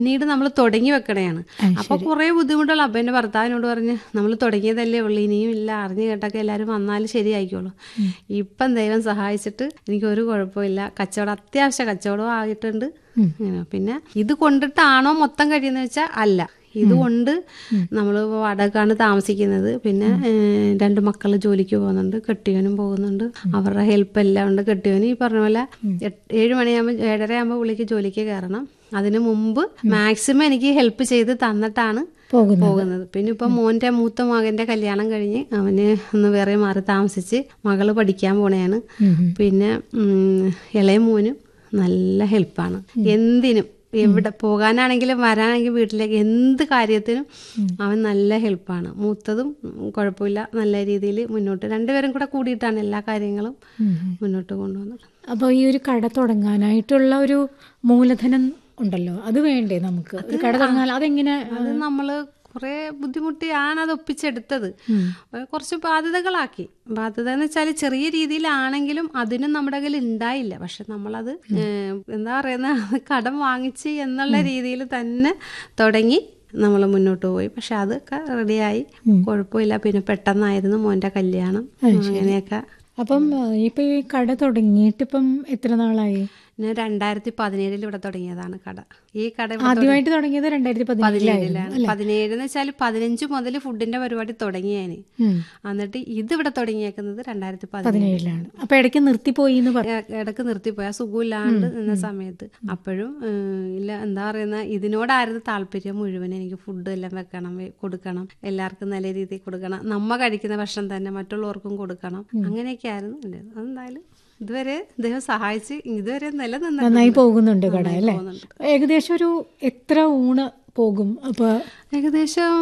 പിന്നീട് നമ്മൾ തുടങ്ങി വെക്കണയാണ് അപ്പൊ കുറെ ബുദ്ധിമുട്ടുള്ള അപ്പൊ എന്റെ ഭർത്താവിനോട് പറഞ്ഞ് നമ്മൾ തുടങ്ങിയതല്ലേ ഉള്ളൂ ഇനിയും ഇല്ല അറിഞ്ഞു കേട്ടൊക്കെ എല്ലാവരും വന്നാലും ശരിയായിക്കോളൂ ഇപ്പം ദൈവം സഹായിച്ചിട്ട് എനിക്ക് ഒരു കുഴപ്പമില്ല കച്ചവടം അത്യാവശ്യ കച്ചവടവും ആയിട്ടുണ്ട് ഇങ്ങനെ. പിന്നെ ഇത് കൊണ്ടിട്ടാണോ മൊത്തം കഴിയുന്നത് വെച്ചാൽ അല്ല ഇതുകൊണ്ട് നമ്മൾ വാടകക്കാണ് താമസിക്കുന്നത് പിന്നെ ഏഹ്, രണ്ട് മക്കൾ ജോലിക്ക് പോകുന്നുണ്ട് കെട്ടിയവനും പോകുന്നുണ്ട് അവരുടെ ഹെൽപ്പ് എല്ലാം ഉണ്ട് കെട്ടിയവന് ഈ പറഞ്ഞ പോലെ എട്ട്- ഏഴ് മണിയാകുമ്പോൾ ഏഴര ആകുമ്പോൾ പുള്ളിക്ക് ജോലിക്ക് കയറണം അതിനു മുമ്പ് മാക്സിമം എനിക്ക് ഹെൽപ്പ് ചെയ്ത് തന്നിട്ടാണ് പോകുന്നത് പോകുന്നത് പിന്നെ ഇപ്പൊ മോന്റെ മൂത്ത മകന്റെ കല്യാണം കഴിഞ്ഞ് അവന് ഒന്ന് വേറെ മാറി താമസിച്ച് മകള് പഠിക്കാൻ പോണേയാണ് പിന്നെ ഉം, ഇളയ മോനും നല്ല ഹെൽപ്പാണ് എന്തിനും എവിടെ പോകാനാണെങ്കിലും വരാനെങ്കിലും വീട്ടിലേക്ക് എന്ത് കാര്യത്തിനും അവൻ നല്ല ഹെൽപ്പാണ് മൂത്തതും ഉം, കുഴപ്പമില്ല നല്ല രീതിയിൽ മുന്നോട്ട് രണ്ടുപേരും കൂടെ കൂടിയിട്ടാണ് എല്ലാ കാര്യങ്ങളും മുന്നോട്ട് കൊണ്ടുപോകുന്നത് അപ്പോൾ ഈ ഒരു കട തുടങ്ങാനായിട്ടുള്ള ഒരു മൂലധനം ഉണ്ടല്ലോ അത് വേണ്ടേ നമുക്ക് ഒരു കട തുടങ്ങാൻ അതെങ്ങനെ അത് നമ്മള് കുറെ ബുദ്ധിമുട്ടിയാണ് അത് ഒപ്പിച്ചെടുത്തത് കുറച്ച് ബാധ്യതകളാക്കി ബാധ്യത എന്ന് വെച്ചാൽ ചെറിയ രീതിയിലാണെങ്കിലും അതിനും നമ്മുടെ കയ്യിൽ ഉണ്ടായില്ല പക്ഷെ നമ്മളത് ഏഹ്, എന്താ പറയുന്ന കടം വാങ്ങിച്ച് എന്നുള്ള രീതിയിൽ തന്നെ തുടങ്ങി നമ്മൾ മുന്നോട്ട് പോയി പക്ഷെ അതൊക്കെ റെഡിയായി കുഴപ്പമില്ല പിന്നെ പെട്ടെന്നായിരുന്നു മോന്റെ കല്യാണം അങ്ങനെയൊക്കെ അപ്പം ഇപ്പൊ ഈ കട തുടങ്ങിയിട്ട് ഇപ്പം എത്ര നാളായി ഞാൻ രണ്ടായിരത്തി പതിനേഴിൽ ഇവിടെ തുടങ്ങിയതാണ് കട ഈ കട ഇവിടെ ആദ്യമായിട്ട് തുടങ്ങിയത് രണ്ടായിരത്തി പതിനേഴിലായിരുന്നു പതിനേഴിലാണ് പതിനേഴ് എന്ന് വെച്ചാൽ പതിനഞ്ച് മുതൽ ഫുഡിന്റെ പരിപാടി തുടങ്ങിയാന് എന്നിട്ട് ഇത് ഇവിടെ തുടങ്ങിയേക്കുന്നത് രണ്ടായിരത്തി പതിനേഴ് പതിനേഴിലാണ് അപ്പൊ ഇടയ്ക്ക് നിർത്തിപ്പോയി എന്ന് പറഞ്ഞു ഇടക്ക് നിർത്തിപ്പോയി ആ സുഖമില്ലാണ്ട് നിന്ന സമയത്ത് അപ്പോഴും ഏഹ്, ഇല്ല എന്താ പറയുന്ന ഇതിനോടായിരുന്നു താല്പര്യം മുഴുവൻ എനിക്ക് ഫുഡ് എല്ലാം വെക്കണം വെ- കൊടുക്കണം എല്ലാവർക്കും നല്ല രീതിയിൽ കൊടുക്കണം നമ്മ കഴിക്കുന്ന ഭക്ഷണം തന്നെ മറ്റുള്ളവർക്കും കൊടുക്കണം അങ്ങനെയൊക്കെയായിരുന്നു എൻ്റെ അതെന്തായാലും ഇതുവരെ ദൈവം സഹായിച്ച് ഇതുവരെ നിലനിന്നു നന്നായി പോകുന്നുണ്ട് കട അല്ലേ ഏകദേശം ഒരു എത്ര ഊണ് പോകും അപ്പൊ ഏകദേശം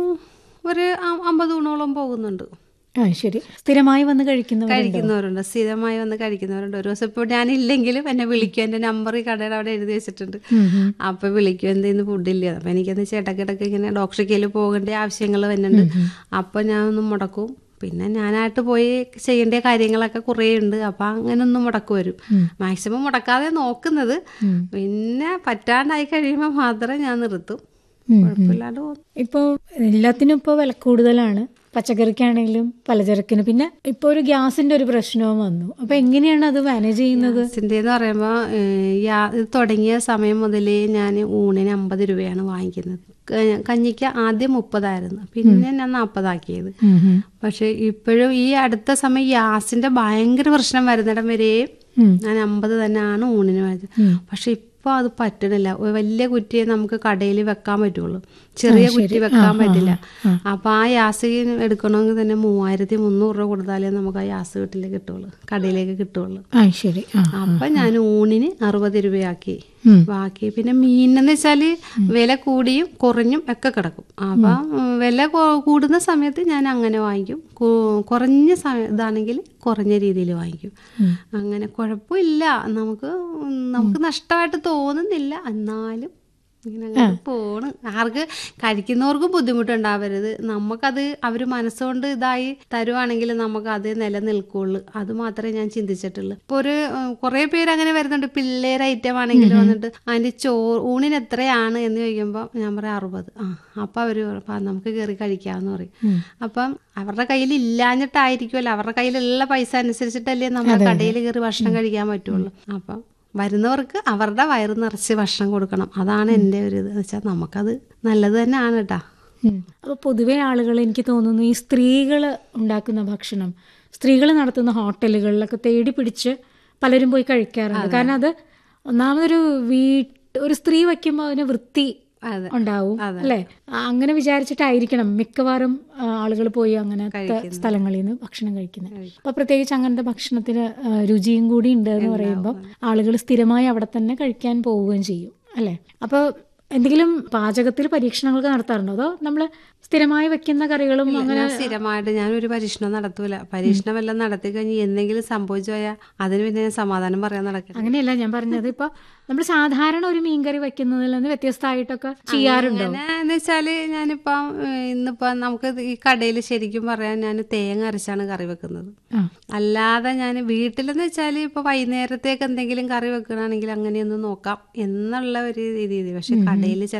ഒരു അ- അമ്പത് ഊണോളം പോകുന്നുണ്ട് ആ ശരി സ്ഥിരമായി വന്ന് കഴിക്കുന്നവർ കഴിക്കുന്നവരുണ്ട് സ്ഥിരമായി വന്ന് കഴിക്കുന്നവരുണ്ട് ഒരു ദിവസം ഇപ്പോൾ ഞാനില്ലെങ്കിലും എന്നെ വിളിക്കും എൻ്റെ നമ്പർ ഈ കടയുടെ അവിടെ എഴുതി വെച്ചിട്ടുണ്ട് അപ്പൊ വിളിക്കും എന്തെങ്കിലും ഫുഡില്ല അപ്പൊ എനിക്കെന്ന് വെച്ചാൽ ഇടയ്ക്കിടയ്ക്ക് ഇങ്ങനെ ഡോക്ടറിക്കയിൽ പോകേണ്ട ആവശ്യങ്ങൾ വരുന്നുണ്ട് അപ്പൊ ഞാൻ ഒന്ന് മുടക്കും പിന്നെ ഞാനായിട്ട് പോയി ചെയ്യേണ്ട കാര്യങ്ങളൊക്കെ കുറേ ഉണ്ട് അപ്പൊ അങ്ങനെ ഒന്ന് മുടക്ക് വരും മാക്സിമം മുടക്കാതെ നോക്കുന്നത് പിന്നെ പറ്റാണ്ടായി കഴിയുമ്പോൾ മാത്രമേ ഞാൻ നിർത്തും കുഴപ്പമില്ലാണ്ട് പോകും ഇപ്പോൾ എല്ലാത്തിനും ഇപ്പോൾ വില കൂടുതലാണ് പച്ചക്കറിക്കാണെങ്കിലും പലചരക്കിന് പിന്നെ ഇപ്പോൾ ഒരു ഗ്യാസിന്റെ ഒരു പ്രശ്നവും വന്നു അപ്പൊ എങ്ങനെയാണ് അത് മാനേജ് ചെയ്യുന്നത് ഗ്യാസിൻ്റെ എന്ന് പറയുമ്പോൾ ഇത് തുടങ്ങിയ സമയം മുതലേ ഞാൻ ഊണിന് അമ്പത് രൂപയാണ് വാങ്ങിക്കുന്നത് ക- കഞ്ഞിക്ക് ആദ്യം മുപ്പതായിരുന്നു പിന്നെ ഞാൻ നാൽപ്പതാക്കിയത് പക്ഷെ ഇപ്പോഴും ഈ അടുത്ത സമയം ഗ്യാസിന്റെ ഭയങ്കര പ്രശ്നം വരുന്നിടം വരെയും ഞാൻ അമ്പത് തന്നെയാണ് ഊണിന് വാങ്ങിച്ചത് പക്ഷെ ഇപ്പൊ അത് പറ്റണില്ല ഒരു വലിയ കുറ്റിയെ നമുക്ക് കടയിൽ വെക്കാൻ പറ്റുള്ളൂ ചെറിയ കുറ്റി വെക്കാൻ പറ്റില്ല അപ്പൊ ആ ഗ്യാസ് എടുക്കണമെങ്കിൽ തന്നെ മൂവായിരത്തി മുന്നൂറ് രൂപ കൊടുത്താലേ നമുക്ക് ആ ഗ്യാസ് വീട്ടിലേക്ക് കിട്ടുള്ളൂ കടയിലേക്ക് കിട്ടുള്ളൂ ആ ശരി ആ അപ്പൊ ഞാൻ ഊണിന് അറുപത് രൂപയാക്കി ബാക്കി പിന്നെ മീനെന്ന് വെച്ചാല് വില കൂടിയും കുറഞ്ഞും ഒക്കെ കിടക്കും അപ്പൊ ഉം, വില കൊ- കൂടുന്ന സമയത്ത് ഞാൻ അങ്ങനെ വാങ്ങിക്കും കു- കുറഞ്ഞ സമയം ഇതാണെങ്കിൽ കുറഞ്ഞ രീതിയിൽ വാങ്ങിക്കും അങ്ങനെ കുഴപ്പമില്ല നമുക്ക് ഉം, നമുക്ക് നഷ്ടമായിട്ട് തോന്നുന്നില്ല എന്നാലും ഇങ്ങനെ അങ്ങോട്ട് പോണ് ആർക്ക് കഴിക്കുന്നവർക്ക് ബുദ്ധിമുട്ടുണ്ടാവരുത് നമുക്കത് അവർ മനസ്സുകൊണ്ട് ഇതായി തരുവാണെങ്കിൽ നമുക്ക് അത് നിലനിൽക്കുള്ളൂ അത് മാത്രമേ ഞാൻ ചിന്തിച്ചിട്ടുള്ളൂ ഇപ്പൊ ഒരു ഉം, കുറേ പേര് അങ്ങനെ വരുന്നുണ്ട് പിള്ളേർ ഐറ്റം ആണെങ്കിൽ വന്നിട്ട് അതിന്റെ ചോ ഊണിന് എത്രയാണ് എന്ന് ചോദിക്കുമ്പോൾ ഞാൻ പറയാം അറുപത് ആ അപ്പൊ അവര് പറയും, "അപ്പൊ നമുക്ക് കയറി കഴിക്കാന്ന് പറയും അപ്പം അവരുടെ കയ്യിൽ ഇല്ലാഞ്ഞിട്ടായിരിക്കുമല്ലോ അവരുടെ കയ്യിലുള്ള പൈസ അനുസരിച്ചിട്ടല്ലേ നമ്മുടെ കടയിൽ കയറി ഭക്ഷണം കഴിക്കാൻ പറ്റുള്ളൂ അപ്പം വരുന്നവർക്ക് അവരുടെ വയറ് നിറച്ച് ഭക്ഷണം കൊടുക്കണം അതാണ് എൻ്റെ ഒരു ഇത് വെച്ചാൽ നമുക്കത് നല്ലത് തന്നെയാണ് കേട്ടാ ഉം. അപ്പൊ പൊതുവെ ആളുകൾ എനിക്ക് തോന്നുന്നു ഈ സ്ത്രീകൾ ഉണ്ടാക്കുന്ന ഭക്ഷണം സ്ത്രീകൾ നടത്തുന്ന ഹോട്ടലുകളിലൊക്കെ തേടി പിടിച്ച് പലരും പോയി കഴിക്കാറുണ്ട് കാരണം അത് ഒന്നാമതൊരു വീട്ട് ഒരു സ്ത്രീ വയ്ക്കുമ്പോൾ അതിന് വൃത്തി അതെ ഉണ്ടാവും അല്ലെ അങ്ങനെ വിചാരിച്ചിട്ടായിരിക്കണം മിക്കവാറും ആളുകൾ പോയി അങ്ങനത്തെ സ്ഥലങ്ങളിൽ നിന്ന് ഭക്ഷണം കഴിക്കുന്നത് അപ്പൊ പ്രത്യേകിച്ച് അങ്ങനത്തെ ഭക്ഷണത്തിന് ആ, രുചിയും കൂടി ഉണ്ട് എന്ന് പറയുമ്പോൾ ആളുകൾ സ്ഥിരമായി അവിടെ തന്നെ കഴിക്കാൻ പോവുകയും ചെയ്യും അല്ലെ അപ്പൊ എന്തെങ്കിലും പാചകത്തിൽ പരീക്ഷണങ്ങളൊക്കെ നടത്താറുണ്ടോ അതോ നമ്മൾ സ്ഥിരമായി വെക്കുന്ന കറികളും അങ്ങനെ ഞാൻ സ്ഥിരമായിട്ട് ഞാനൊരു പരീക്ഷണം നടത്തൂല പരീക്ഷണം വല്ലതും നടത്തി കഴിഞ്ഞ് എന്തെങ്കിലും സംഭവിച്ചു പോയാൽ അതിന് പിന്നെ ഞാൻ സമാധാനം പറയാൻ നടക്കില്ല അങ്ങനെയല്ല ഞാൻ പറഞ്ഞത് ഇപ്പൊ നമ്മൾ സാധാരണ ഒരു മീൻകറി വെക്കുന്നതിൽ നിന്ന് വ്യത്യസ്തമായിട്ടൊക്കെ ചെയ്യാറുണ്ടോ അങ്ങനെ എന്ന് വെച്ചാല് ഞാനിപ്പം ഏഹ്, ഇന്നിപ്പം നമുക്ക് ഈ കടയിൽ ശരിക്കും പറയാൻ ഞാൻ തേങ്ങ അരച്ചാണ് കറി വെക്കുന്നത് ആ. അല്ലാതെ ഞാൻ വീട്ടിലെന്ന് വെച്ചാൽ ഇപ്പൊ വൈകുന്നേരത്തേക്ക് എന്തെങ്കിലും കറി വെക്കണമെങ്കിൽ അങ്ങനെയൊന്ന് നോക്കാം എന്നുള്ള ഒരു രീതി പക്ഷെ കടയിൽ